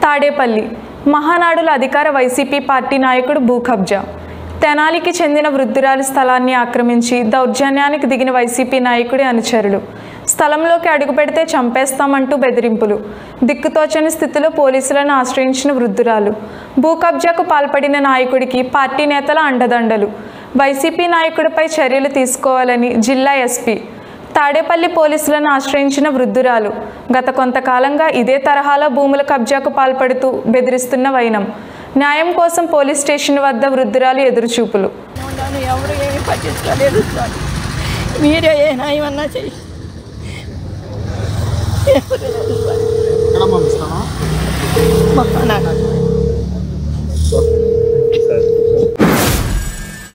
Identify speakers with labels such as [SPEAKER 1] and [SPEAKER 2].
[SPEAKER 1] తాడేపల్లి మహానాడుల అధికార YCP party నాయకుడు భూ కబ్జా తెనాలికి చెందిన వృద్ధురాలి స్థలాన్ని ఆక్రమించి దౌర్జన్యానికి దిగిన వైసీపీ నాయకుడి అనుచరులు స్థలంలోకి అడుగుపెడితే చంపేస్తామంటూ బెదిరింపులు దిక్కుతోచని స్థితిలో పోలీసులను ఆశ్రయించిన వృద్ధురాలు భూ కబ్జాకు పాల్పడిన నాయకుడికి పార్టీ నేతల అండదండలు వైసీపీ నాయకుడిపై చర్యలు తీసుకోవాలని జిల్లా ఎస్పీ తాడేపల్లి పోలీసులను ఆశ్రయించిన వృద్ధురాలు గత కొంతకాలంగా ఇదే తరహాలో భూముల కబ్జాకు పాల్పడుతూ బెదిరిస్తున్న వైనం న్యాయం కోసం పోలీస్ స్టేషన్ వద్ద వృద్ధురాలు ఎదురుచూపులు
[SPEAKER 2] నన్ను ఎవరు ఏమి పట్టించుకోలేదు సార్ మీరే ఏ న్యాయమన్నా చెయ్యి ఎవరు లేదు సార్.
[SPEAKER 3] ఎక్కడ పంపిస్తాను
[SPEAKER 2] మహానాడు.
[SPEAKER 4] సార్